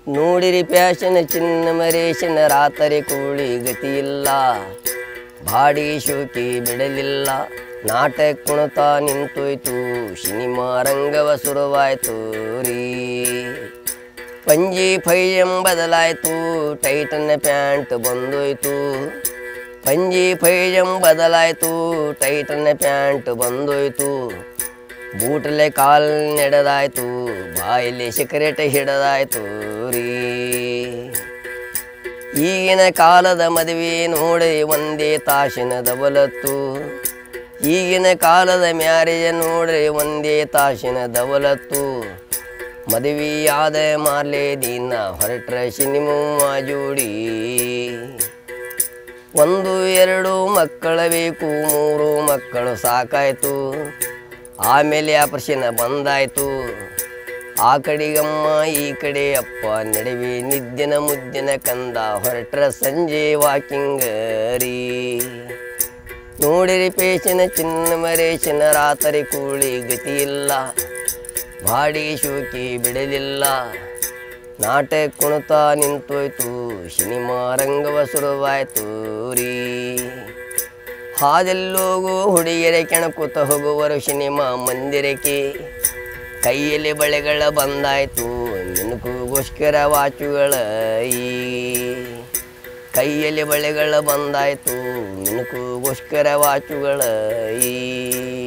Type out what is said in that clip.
ನೋಡಿರಿ ಪ್ಯಾಶನ ಚಿನ್ನ ಮರೇಶನ ರಾತರಿ ಕೂಳಿ ಗತಿಯಿಲ್ಲ ಬಾಡಿ ಶೋಕಿ ಬಿಡಲಿಲ್ಲ ನಾಟಕ ಕುಣತ ನಿಂತೋಯ್ತು ಸಿನಿಮಾ ರಂಗವ ಸುರುವಾಯ್ತು ರೀ ಪಂಜಿ ಫೈಯಂ ಬದಲಾಯ್ತು ಟೈಟನ್ ಪ್ಯಾಂಟ್ ಬಂದೋಯ್ತು ಪಂಜಿ ಫೈಯಂ ಬದಲಾಯ್ತು ಟೈಟನ್ ಪ್ಯಾಂಟ್ ಬಂದೋಯ್ತು ಬೂಟಲೆ ಕಾಲ್ ನೆಡದಾಯ್ತು ಬಾಯಲ್ಲಿ ಸಿಗರೇಟ್ ಹಿಡದಾಯ್ತು ರೀ ಈಗಿನ ಕಾಲದ ಮದುವೆ ನೋಡಿ ಒಂದೇ ತಾಸಿನ ದವಲತ್ತು ಈಗಿನ ಕಾಲದ ಮ್ಯಾರೇಜ್ ನೋಡ್ರಿ ಒಂದೇ ತಾಸಿನ ದವಲತ್ತು ಮದುವೆಯಾದ ಮಾರ್ಲೆ ದಿನ ಹೊರಟ್ರ ಸಿನಿಮಾ ಜೋಡಿ ಒಂದು ಎರಡು ಮಕ್ಕಳ ಬೇಕು ಮೂರು ಮಕ್ಕಳು ಸಾಕಾಯ್ತು ಆಮೇಲೆ ಆಪರೇಷನ್ ಬಂದಾಯ್ತು ಆ ಕಡೆಗಮ್ಮ ಈ ಕಡೆ ಅಪ್ಪ ನಡುವೆ ನಿದ್ದಿನ ಮುದ್ದಿನ ಕಂದ ಹೊರಟ್ರ ಸಂಜೆ ವಾಕಿಂಗ್ ರೀ ನೋಡಿರಿ ಪೇಶನ ಚಿನ್ನ ಮರೇಶನ ರಾತರಿ ಕೂಳಿ ಗತಿಯಿಲ್ಲ ಬಾಡಿ ಶೋಕಿ ಬಿಡಲಿಲ್ಲ ನಾಟಕ ಕುಣಿತ ನಿಂತೋಯ್ತು ಸಿನಿಮಾ ರಂಗವ ಸುರುವಾಯ್ತು ರೀ ಹಾದೆಲ್ಲೋಗು ಹುಡುಗಿಯರ ಕೆಣಕುತ್ತ ಹೋಗುವರು ಸಿನಿಮಾ ಮಂದಿರಕ್ಕೆ ಕೈಯಲ್ಲಿ ಬಳೆಗಳ ಬಂದಾಯ್ತು ನಿನಗೋಸ್ಕರ ವಾಚುಗಳ ಈ ಕೈಯಲ್ಲಿ ಬಳೆಗಳ ಬಂದಾಯ್ತು ನಿನಗೋಸ್ಕರ ವಾಚುಗಳ ಈ